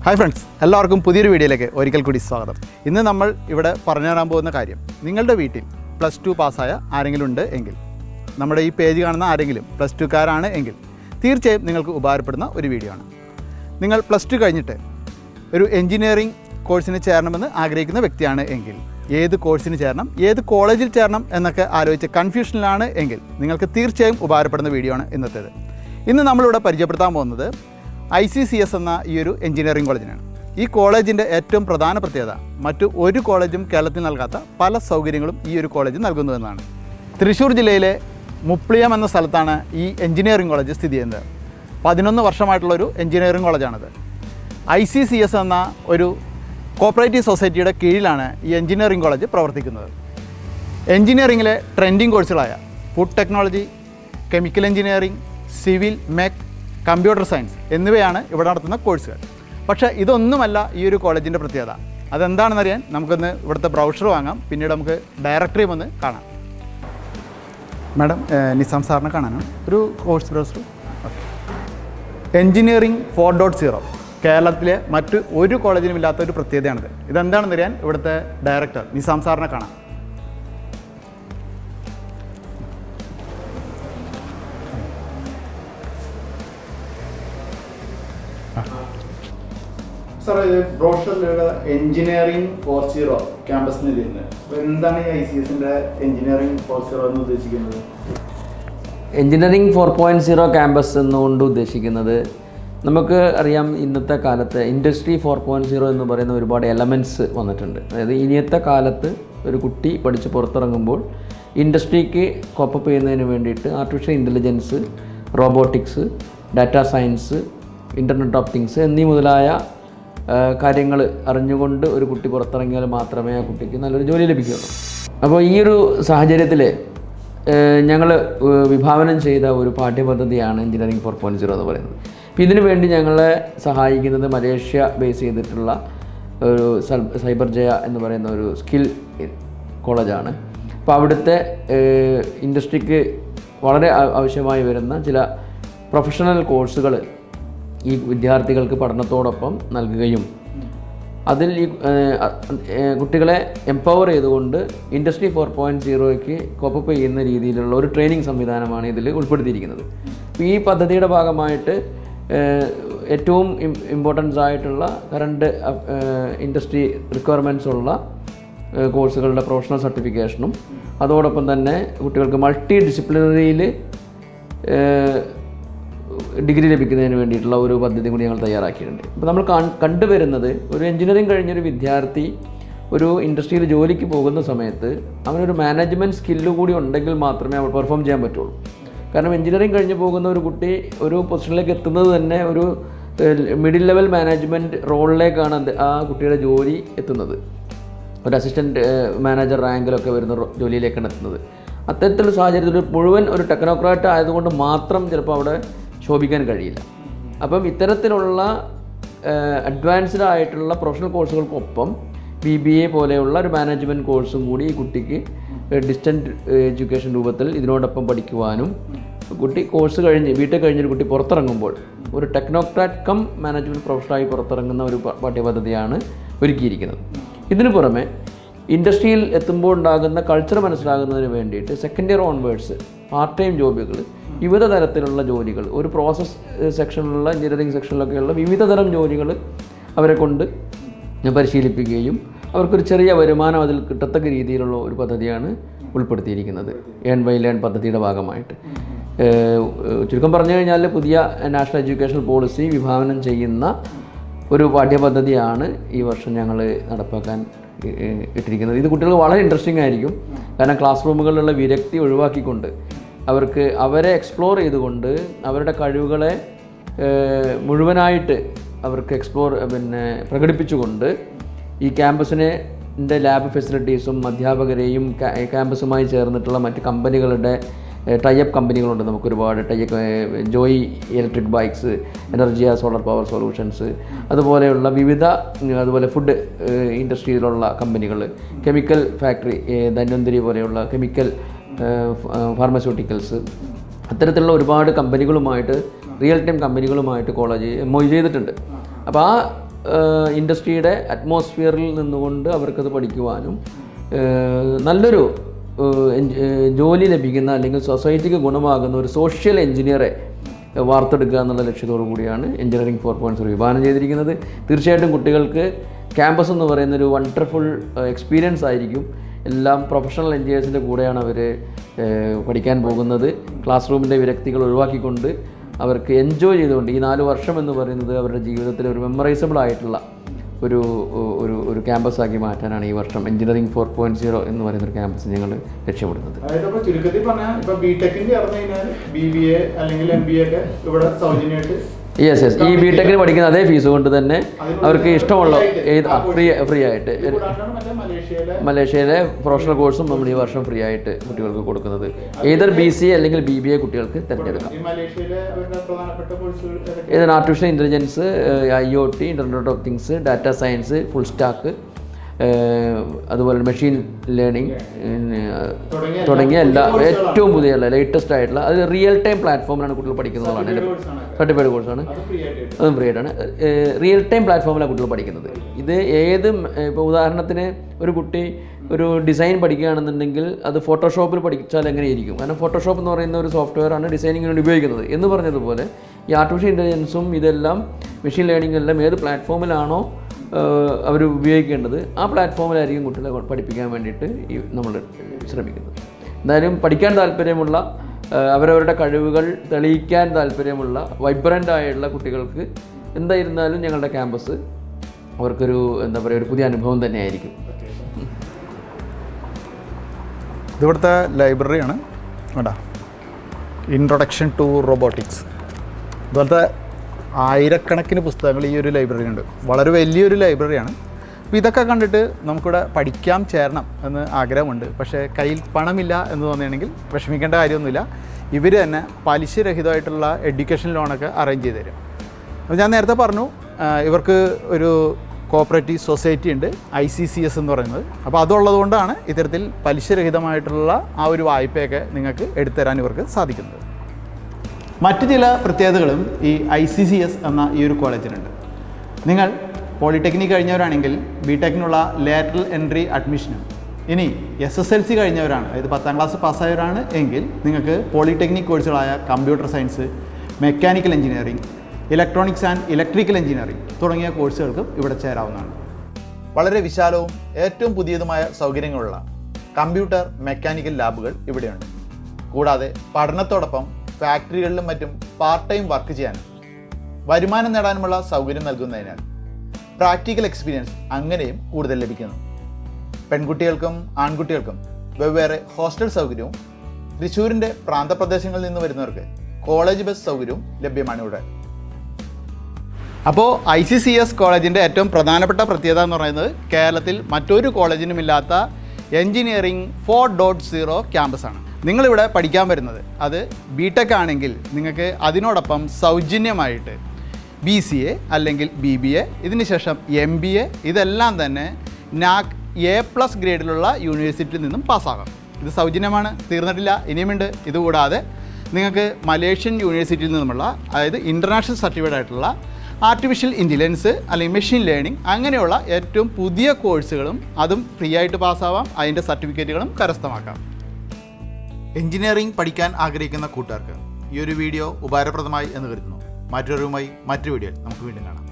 Hi friends എല്ലാവർക്കും പുതിയൊരു വീഡിയോയിലേക്ക് ഒരിക്കൽ കൂടി സ്വാഗതം ഇന്ന് നമ്മൾ ഇവിടെ പറഞ്ഞു തരാൻ പോകുന്ന കാര്യം നിങ്ങളുടെ വീട്ടിൽ പ്ലസ് ടു പാസ്സായ ആരെങ്കിലും ഉണ്ട് എങ്കിൽ നമ്മുടെ ഈ പേജ് കാണുന്ന ആരെങ്കിലും പ്ലസ് ടുക്കാരാണ് എങ്കിൽ തീർച്ചയായും നിങ്ങൾക്ക് ഉപകാരപ്പെടുന്ന ഒരു വീഡിയോ ആണ് നിങ്ങൾ പ്ലസ് ടു കഴിഞ്ഞിട്ട് ഒരു എൻജിനീയറിംഗ് കോഴ്സിന് ചേരണമെന്ന് ആഗ്രഹിക്കുന്ന വ്യക്തിയാണ് എങ്കിൽ ഏത് കോഴ്സിന് ചേരണം ഏത് കോളേജിൽ ചേരണം എന്നൊക്കെ ആലോചിച്ച് കൺഫ്യൂഷനിലാണ് എങ്കിൽ നിങ്ങൾക്ക് തീർച്ചയായും ഉപകാരപ്പെടുന്ന വീഡിയോ ആണ് ഇന്നത്തേത് ഇന്ന് നമ്മളിവിടെ പരിചയപ്പെടുത്താൻ പോകുന്നത് ഐ സി സി എസ് എന്ന ഈ ഒരു എഞ്ചിനീയറിംഗ് കോളേജിനാണ് ഈ കോളേജിൻ്റെ ഏറ്റവും പ്രധാന പ്രത്യേകത മറ്റു ഒരു കോളേജും കേരളത്തിൽ നൽകാത്ത പല സൗകര്യങ്ങളും ഈ ഒരു കോളേജ് നൽകുന്നു എന്നാണ് തൃശ്ശൂർ ജില്ലയിലെ മുപ്ലിയം എന്ന സ്ഥലത്താണ് ഈ എഞ്ചിനീയറിംഗ് കോളേജ് സ്ഥിതി ചെയ്യുന്നത് പതിനൊന്ന് വർഷമായിട്ടുള്ളൊരു എഞ്ചിനീയറിംഗ് കോളേജാണിത് ഐ സി സി എസ് എന്ന ഒരു കോപ്പറേറ്റീവ് സൊസൈറ്റിയുടെ കീഴിലാണ് ഈ എഞ്ചിനീയറിംഗ് കോളേജ് പ്രവർത്തിക്കുന്നത് എഞ്ചിനീയറിംഗിലെ ട്രെൻഡിങ് കോഴ്സുകളായ food technology chemical engineering civil mech computer science എന്നിവയാണ് ഇവിടെ നടത്തുന്ന കോഴ്സുകൾ പക്ഷേ ഇതൊന്നുമല്ല ഈ ഒരു കോളേജിൻ്റെ പ്രത്യേകത അതെന്താണെന്നറിയാൻ നമുക്കൊന്ന് ഇവിടുത്തെ ബ്രൗഷർ വാങ്ങാം പിന്നീട് നമുക്ക് ഡയറക്ടറിയും ഒന്ന് കാണാം മാഡം ഏഹ്, നിസാം സാറിനെ കാണാനാണ് ഒരു course browser engineering four dot zero കേരളത്തിലെ മറ്റ് ഒരു കോളേജിനും ഇല്ലാത്ത ഒരു പ്രത്യേകതയാണിത് ഇതെന്താണെന്ന് അറിയാൻ ഇവിടുത്തെ ഡയറക്ടർ നിസാം സാറിനെ കാണാം സാർ ഇത് ബ്രോഷറിലുള്ള എഞ്ചിനീയറിംഗ് ഫോർ സീറോ ക്യാമ്പസിന് എഴുതിയിരുന്നത് അപ്പോൾ എന്താണ് ഈ ഐ സി എസിൻ്റെ എഞ്ചിനീയറിംഗ് ഫോർ സീറോ എന്ന് ഉദ്ദേശിക്കുന്നത് engineering four point zero campus എന്നുകൊണ്ട് ഉദ്ദേശിക്കുന്നത് നമുക്ക് അറിയാം ഇന്നത്തെ കാലത്ത് ഇൻഡസ്ട്രി ഫോർ പോയിൻറ്റ് സീറോ എന്ന് പറയുന്ന ഒരുപാട് എലമെൻറ്റ്സ് വന്നിട്ടുണ്ട് അതായത് ഇനിയത്തെ കാലത്ത് ഒരു കുട്ടി പഠിച്ച് പുറത്തിറങ്ങുമ്പോൾ ഇൻഡസ്ട്രിക്ക് കോപ്പപ്പ് ചെയ്യുന്നതിന് വേണ്ടിയിട്ട് artificial intelligence robotics data science internet of things എന്നീ മുതലായ കാര്യങ്ങൾ അറിഞ്ഞുകൊണ്ട് ഒരു കുട്ടി പുറത്തിറങ്ങിയാൽ മാത്രമേ ആ കുട്ടിക്ക് നല്ലൊരു ജോലി ലഭിക്കുകയുള്ളൂ അപ്പോൾ ഈ ഒരു സാഹചര്യത്തിൽ ഞങ്ങൾ വിഭാവനം ചെയ്ത ഒരു പാഠ്യപദ്ധതിയാണ് എഞ്ചിനീയറിംഗ് ഫോർ പോയിൻറ്റ് സീറോ എന്ന് പറയുന്നത് അപ്പോൾ ഇതിനു വേണ്ടി ഞങ്ങളെ സഹായിക്കുന്നത് മലേഷ്യ ബേസ് ചെയ്തിട്ടുള്ള ഒരു സൽ- സൈബർ ജയ എന്ന് പറയുന്ന ഒരു സ്കിൽ കോളേജാണ് അപ്പോൾ അവിടുത്തെ ഇൻഡസ്ട്രിക്ക് വളരെ ആ- ആവശ്യമായി വരുന്ന ചില പ്രൊഫഷണൽ കോഴ്സുകൾ ഈ വിദ്യാർത്ഥികൾക്ക് പഠനത്തോടൊപ്പം നൽകുകയും അതിൽ ഈ ഏഹ്, ഏഹ്, കുട്ടികളെ എംപവർ ചെയ്തുകൊണ്ട് ഇൻഡസ്ട്രി ഫോർ പോയിൻറ്റ് സീറോയ്ക്ക് കോപ്പപ്പ് ചെയ്യുന്ന രീതിയിലുള്ള ഒരു ട്രെയിനിങ് സംവിധാനമാണ് ഇതിൽ ഉൾപ്പെടുത്തിയിരിക്കുന്നത് അപ്പോൾ ഈ പദ്ധതിയുടെ ഭാഗമായിട്ട് ഏഹ്, ഏറ്റവും ഇമ്പോർട്ടൻസ് ആയിട്ടുള്ള കറണ്ട് ഇൻഡസ്ട്രി റിക്വയർമെൻറ്റ്സ് ഉള്ള ഏഹ്, കോഴ്സുകളുടെ പ്രൊഫഷണൽ സർട്ടിഫിക്കേഷനും അതോടൊപ്പം തന്നെ കുട്ടികൾക്ക് മൾട്ടി ഡിസിപ്ലിനറിയിൽ ഡിഗ്രി ലഭിക്കുന്നതിന് വേണ്ടിയിട്ടുള്ള ഒരു പദ്ധതി കൂടി ഞങ്ങൾ തയ്യാറാക്കിയിട്ടുണ്ട് അപ്പോൾ നമ്മൾ കാൺ- കണ്ടുവരുന്നത് ഒരു എഞ്ചിനീയറിംഗ് കഴിഞ്ഞൊരു വിദ്യാർത്ഥി ഒരു ഇൻഡസ്ട്രിയിൽ ജോലിക്ക് പോകുന്ന സമയത്ത് അവനൊരു മാനേജ്മെൻറ്റ് സ്കില്ല് കൂടി ഉണ്ടെങ്കിൽ മാത്രമേ അവൾ പെർഫോം ചെയ്യാൻ പറ്റുള്ളൂ കാരണം എഞ്ചിനീയറിംഗ് കഴിഞ്ഞ് പോകുന്ന ഒരു കുട്ടി ഒരു പൊസിഷനിലേക്ക് എത്തുന്നത് തന്നെ ഒരു മിഡിൽ ലെവൽ മാനേജ്മെൻറ്റ് റോളിലേക്കാണ് അത് ആ കുട്ടിയുടെ ജോലി എത്തുന്നത് ഒരു അസിസ്റ്റൻറ്റ് മാനേജർ റാങ്കിലൊക്കെ വരുന്ന റോ- ജോലിയിലേക്കാണ് എത്തുന്നത് അത്തരത്തിലുള്ള സാഹചര്യത്തിൽ ഒരു മുഴുവൻ ഒരു ടെക്നോക്രാറ്റ് ആയതുകൊണ്ട് മാത്രം ചിലപ്പോൾ അവിടെ ശോഭിക്കാൻ കഴിയില്ല അപ്പം ഇത്തരത്തിലുള്ള അഡ്വാൻസ്ഡ് ആയിട്ടുള്ള പ്രൊഫഷണൽ കോഴ്സുകൾക്കൊപ്പം ബി ബി എ പോലെയുള്ള ഒരു മാനേജ്മെൻറ്റ് കോഴ്സും കൂടി ഈ കുട്ടിക്ക് ഡിസ്റ്റൻറ്റ് എഡ്യൂക്കേഷൻ രൂപത്തിൽ ഇതിനോടൊപ്പം പഠിക്കുവാനും കുട്ടി കോഴ്സ് കഴിഞ്ഞ് വീട്ടിൽ കഴിഞ്ഞൊരു കുട്ടി പുറത്തിറങ്ങുമ്പോൾ ഒരു ടെക്നോക്രാറ്റ് കം മാനേജ്മെൻറ്റ് പ്രൊഫഷണലായി പുറത്തിറങ്ങുന്ന ഒരു പ- പാഠ്യപദ്ധതിയാണ് ഒരുക്കിയിരിക്കുന്നത് ഇതിനു പുറമെ ഇൻഡസ്ട്രിയിൽ എത്തുമ്പോൾ ഉണ്ടാകുന്ന കൾച്ചർ മനസ്സിലാകുന്നതിന് വേണ്ടിയിട്ട് second year onwards part time ജോബുകൾ വിവിധ തരത്തിലുള്ള ജോലികൾ ഒരു പ്രോസസ് സെക്ഷനിലുള്ള എഞ്ചിനീയറിംഗ് സെക്ഷനിലൊക്കെയുള്ള വിവിധ തരം ജോലികൾ അവരെ കൊണ്ട് പരിശീലിപ്പിക്കുകയും അവർക്കൊരു ചെറിയ വരുമാനം അതിൽ കിട്ടത്തക്ക രീതിയിലുള്ള ഒരു പദ്ധതിയാണ് ഉൾപ്പെടുത്തിയിരിക്കുന്നത് ഏൺ ബൈ ലേൺ പദ്ധതിയുടെ ഭാഗമായിട്ട് ഏഹ് ചുരുക്കം പറഞ്ഞു കഴിഞ്ഞാൽ പുതിയ നാഷണൽ എഡ്യൂക്കേഷൻ പോളിസി വിഭാവനം ചെയ്യുന്ന ഒരു പാഠ്യപദ്ധതിയാണ് ഈ വർഷം ഞങ്ങൾ നടപ്പാക്കാൻ ഇ- ഇ- ഇട്ടിരിക്കുന്നത് ഇത് കുട്ടികൾക്ക് വളരെ ഇൻട്രസ്റ്റിംഗ് ആയിരിക്കും കാരണം ക്ലാസ് റൂമുകളിലുള്ള വിരക്തി ഒഴിവാക്കിക്കൊണ്ട് അവർക്ക് അവരെ എക്സ്പ്ലോർ ചെയ്തുകൊണ്ട് അവരുടെ കഴിവുകളെ ഏഹ്, മുഴുവനായിട്ട് അവർക്ക് എക്സ്പ്ലോർ പിന്നെ പ്രകടിപ്പിച്ചുകൊണ്ട് ഈ ക്യാമ്പസിനെ ൻ്റെ ലാബ് ഫെസിലിറ്റീസും അധ്യാപകരെയും ക്യാ- ക്യാമ്പസുമായി ചേർന്നിട്ടുള്ള മറ്റ് കമ്പനികളുടെ ടൈപ്പ് കമ്പനികളുണ്ട് നമുക്ക് ഒരുപാട് ടൈപ്പ് ജോയി ഇലക്ട്രിക് ബൈക്സ് എനർജിയ സോളർ പവർ സൊല്യൂഷൻസ് അതുപോലെയുള്ള വിവിധ ഉം, അതുപോലെ ഫുഡ് ഇൻഡസ്ട്രിയിലുള്ള കമ്പനികൾ കെമിക്കൽ ഫാക്ടറി ധന്വന്തരി പോലെയുള്ള കെമിക്കൽ ഫാർമസ്യൂട്ടിക്കൽസ് അത്തരത്തിലുള്ള ഒരുപാട് കമ്പനികളുമായിട്ട് റിയൽ ടൈം കമ്പനികളുമായിട്ട് കോളേജ് എം ഒ ചെയ്തിട്ടുണ്ട് അപ്പോൾ ആ ഇൻഡസ്ട്രിയുടെ അറ്റ്മോസ്ഫിയറിൽ നിന്നുകൊണ്ട് അവർക്കത് പഠിക്കുവാനും ഏഹ്, നല്ലൊരു ഏഹ്, എൻജ്- ഏഹ്, ജോലി ലഭിക്കുന്ന അല്ലെങ്കിൽ സൊസൈറ്റിക്ക് ഗുണമാകുന്ന ഒരു സോഷ്യൽ എഞ്ചിനീയറെ വാർത്തെടുക്കുക എന്നുള്ള ലക്ഷ്യത്തോടു കൂടിയാണ് എഞ്ചിനീയറിംഗ് ഫോർ പോയിൻറ്റ് സീറോ വിഭാവനം ചെയ്തിരിക്കുന്നത് തീർച്ചയായിട്ടും കുട്ടികൾക്ക് ക്യാമ്പസ് എന്ന് പറയുന്ന ഒരു വണ്ടർഫുൾ എക്സ്പീരിയൻസ് ആയിരിക്കും എല്ലാം പ്രൊഫഷണൽ എഞ്ചിനീയേഴ്സിൻ്റെ കൂടെയാണ് അവർ പഠിക്കാൻ പോകുന്നത് ക്ലാസ് റൂമിൻ്റെ വിരക്തികൾ ഒഴിവാക്കിക്കൊണ്ട് അവർക്ക് എൻജോയ് ചെയ്തുകൊണ്ട് ഈ നാല് വർഷം എന്ന് പറയുന്നത് അവരുടെ ജീവിതത്തിൽ ഒരു മെമ്മറൈസബിൾ ആയിട്ടുള്ള ഒരു ഒരു ഒരു ക്യാമ്പസാക്കി മാറ്റാനാണ് ഈ വർഷം എഞ്ചിനീയറിംഗ് ഫോർ പോയിൻറ്റ് സീറോ എന്ന് പറയുന്ന ഒരു ക്യാമ്പസ് ഞങ്ങൾ ലക്ഷ്യമിടുന്നത് അതായത് ഇപ്പൊ ചുരുക്കത്തിൽ പറഞ്ഞാൽ ഇപ്പൊ ബി ടെക്കിന് ചേർന്ന് കഴിഞ്ഞാൽ ബി ബി എ അല്ലെങ്കിൽ എം ബി എ ഒക്കെ ഇവിടെ സൗജന്യമായിട്ട് യെസ് യെസ് ഈ ബി ടെക്കിന് പഠിക്കുന്ന അതേ ഫീസ് കൊണ്ട് തന്നെ അവർക്ക് ഇഷ്ടമുള്ള ഏത് ഫ്രീ ഫ്രീ ആയിട്ട് കൂടാണ്ടാണ് മറ്റേ മലേഷ്യയിലെ മലേഷ്യയിലെ പ്രൊഫഷണൽ കോഴ്സും നമ്മൾ ഈ വർഷം ഫ്രീ ആയിട്ട് കുട്ടികൾക്ക് കൊടുക്കുന്നത് ഏതൊരു ബി സി അല്ലെങ്കിൽ ബി ബി എ കുട്ടികൾക്ക് തിരഞ്ഞെടുക്കാം ഈ മലേഷ്യയിലെ അവരുടെ പ്രധാനപ്പെട്ട കോഴ്സുകൾ ഏതൊക്കെ? ഏതാണ് artificial intelligence I O T internet of things data science full stack അതുപോലെ മെഷീൻ ലേണിംഗ് തുടങ്ങിയ തുടങ്ങിയ എല്ലാ പുതിയ കോഴ്സുകളാണ്. ഏറ്റവും പുതിയ ലേറ്റസ്റ്റ് ആയിട്ടുള്ള അത് റിയൽ ടൈം പ്ലാറ്റ്ഫോമിലാണ് കുട്ടികൾ പഠിക്കുന്നതാണ് എൻ്റെ കോഴ്സാണ് സർട്ടിഫൈഡ് കോഴ്സാണ് അത് ഫ്രീ ആയിട്ട് കിട്ടും. അതും ഫ്രീ ആയിട്ടാണ് റിയൽ ടൈം പ്ലാറ്റ്ഫോമിലാണ് കുട്ടികൾ പഠിക്കുന്നത് ഇത് ഏത് ഇപ്പോൾ ഉദാഹരണത്തിന് ഒരു കുട്ടി ഒരു ഡിസൈൻ പഠിക്കുകയാണെന്നുണ്ടെങ്കിൽ അത് ഫോട്ടോഷോപ്പിൽ പഠിച്ചാൽ എങ്ങനെയായിരിക്കും കാരണം ഫോട്ടോഷോപ്പ് എന്ന് പറയുന്ന ഒരു സോഫ്റ്റ്വെയർ ആണ് ഡിസൈനിങ്ങിന് വേണ്ടി ഉപയോഗിക്കുന്നത് എന്ന് പറഞ്ഞതുപോലെ ഈ ആർട്ടിഫിഷ്യൽ ഇൻ്റലിജൻസും ഇതെല്ലാം മെഷീൻ ലേണിംഗ് എല്ലാം ഏത് പ്ലാറ്റ്ഫോമിലാണോ അവർ ഉപയോഗിക്കേണ്ടത് ആ പ്ലാറ്റ്ഫോമിലായിരിക്കും കുട്ടികളെ പഠിപ്പിക്കാൻ വേണ്ടിയിട്ട് ഈ നമ്മൾ ശ്രമിക്കുന്നത് എന്തായാലും പഠിക്കാൻ താല്പര്യമുള്ള ആ, അവരവരുടെ കഴിവുകൾ തെളിയിക്കാൻ താല്പര്യമുള്ള വൈബ്രൻ്റ് ആയുള്ള കുട്ടികൾക്ക് എന്തായിരുന്നാലും ഞങ്ങളുടെ ക്യാമ്പസ് അവർക്കൊരു എന്താ പറയുക ഒരു പുതിയ അനുഭവം തന്നെയായിരിക്കും ഇതിവിടുത്തെ ലൈബ്രറിയാണ് വേണ്ട ഇൻട്രൊഡക്ഷൻ ടു റോബോട്ടിക്സ് ഇതുപോലത്തെ ആയിരക്കണക്കിന് പുസ്തകങ്ങൾ ഈ ഒരു ലൈബ്രറിയിലുണ്ട് വളരെ വലിയൊരു ലൈബ്രറിയാണ് അപ്പോൾ ഇതൊക്കെ കണ്ടിട്ട് നമുക്കിവിടെ പഠിക്കാം ചേരണം എന്ന് ആഗ്രഹമുണ്ട് പക്ഷേ കയ്യിൽ പണമില്ല എന്ന് തോന്നുകയാണെങ്കിൽ വിഷമിക്കേണ്ട കാര്യമൊന്നുമില്ല ഇവർ തന്നെ പലിശരഹിതമായിട്ടുള്ള എഡ്യൂക്കേഷൻ ലോണൊക്കെ അറേഞ്ച് ചെയ്ത് തരും അപ്പോൾ ഞാൻ നേരത്തെ പറഞ്ഞു ആ, ഇവർക്ക് ഒരു കോപ്പറേറ്റീവ് സൊസൈറ്റി ഉണ്ട് ഐ സി സി എസ് എന്ന് പറയുന്നത് അപ്പോൾ അതുള്ളത് കൊണ്ടാണ് ഇത്തരത്തിൽ പലിശരഹിതമായിട്ടുള്ള ആ ഒരു വായ്പയൊക്കെ നിങ്ങൾക്ക് എടുത്തുതരാൻ ഇവർക്ക് സാധിക്കുന്നത് മറ്റു ചില പ്രത്യേകതകളും ഈ ഐ സി സി എസ് എന്ന ഈ ഒരു കോളേജിനുണ്ട് നിങ്ങൾ പോളിടെക്നിക് കഴിഞ്ഞവരാണെങ്കിൽ ബി ടെക്കിനുള്ള ലേറ്ററൽ എൻട്രി അഡ്മിഷനും ഇനി എസ് എസ് എൽ സി കഴിഞ്ഞവരാണ് അതായത് പത്താം ക്ലാസ് പാസ്സായവരാണ് എങ്കിൽ നിങ്ങൾക്ക് പോളിടെക്നിക് കോഴ്സുകളായ computer science mechanical engineering electronics and electrical engineering തുടങ്ങിയ കോഴ്സുകൾക്കും ഇവിടെ ചേരാവുന്നതാണ് വളരെ വിശാലവും ഏറ്റവും പുതിയതുമായ സൗകര്യങ്ങളുള്ള കമ്പ്യൂട്ടർ മെക്കാനിക്കൽ ലാബുകൾ ഇവിടെയുണ്ട് കൂടാതെ പഠനത്തോടൊപ്പം ഫാക്ടറികളിലും മറ്റും പാർട്ട് ടൈം വർക്ക് ചെയ്യാനും വരുമാനം നേടാനുമുള്ള സൗകര്യം നൽകുന്നതിനാൽ പ്രാക്ടിക്കൽ എക്സ്പീരിയൻസ് അങ്ങനെയും കൂടുതൽ ലഭിക്കുന്നു പെൺകുട്ടികൾക്കും ആൺകുട്ടികൾക്കും വെവ്വേറെ ഹോസ്റ്റൽ സൗകര്യവും തൃശ്ശൂരിൻ്റെ പ്രാന്തപ്രദേശങ്ങളിൽ നിന്ന് വരുന്നവർക്ക് കോളേജ് ബസ് സൗകര്യവും ലഭ്യമാണ് ഇവിടെ അപ്പോൾ ഐ സി സി എസ് കോളേജിൻ്റെ ഏറ്റവും പ്രധാനപ്പെട്ട പ്രത്യേകത എന്ന് പറയുന്നത് കേരളത്തിൽ മറ്റൊരു കോളേജിനും ഇല്ലാത്ത എൻജിനീയറിംഗ് ഫോർ ഡോട്ട് സീറോ ക്യാമ്പസാണ് നിങ്ങളിവിടെ പഠിക്കാൻ വരുന്നത് അത് ബി ടെക് ആണെങ്കിൽ നിങ്ങൾക്ക് അതിനോടൊപ്പം സൗജന്യമായിട്ട് ബി സി എ അല്ലെങ്കിൽ ബി ബി എ ഇതിന് ശേഷം എം ബി എ ഇതെല്ലാം തന്നെ നാക് എ പ്ലസ് ഗ്രേഡിലുള്ള യൂണിവേഴ്സിറ്റിയിൽ നിന്നും പാസ്സാകാം ഇത് സൗജന്യമാണ് തീർന്നിട്ടില്ല ഇനിയുമുണ്ട് ഇതുകൂടാതെ നിങ്ങൾക്ക് മലേഷ്യൻ യൂണിവേഴ്സിറ്റിയിൽ നിന്നുമുള്ള അതായത് ഇൻ്റർനാഷണൽ സർട്ടിഫൈഡ് ആയിട്ടുള്ള ആർട്ടിഫിഷ്യൽ ഇൻ്റലിജൻസ് അല്ലെങ്കിൽ മെഷീൻ ലേണിംഗ് അങ്ങനെയുള്ള ഏറ്റവും പുതിയ കോഴ്സുകളും അതും ഫ്രീ ആയിട്ട് പാസ്സാവാം അതിൻ്റെ സർട്ടിഫിക്കറ്റുകളും കരസ്ഥമാക്കാം എഞ്ചിനീയറിംഗ് പഠിക്കാൻ ആഗ്രഹിക്കുന്ന കൂട്ടുകാർക്ക് ഈ ഒരു വീഡിയോ ഉപകാരപ്രദമായി എന്ന് കരുതുന്നു മറ്റൊരുമായി മറ്റൊരു വീഡിയോയിൽ നമുക്ക് വീണ്ടും കാണാം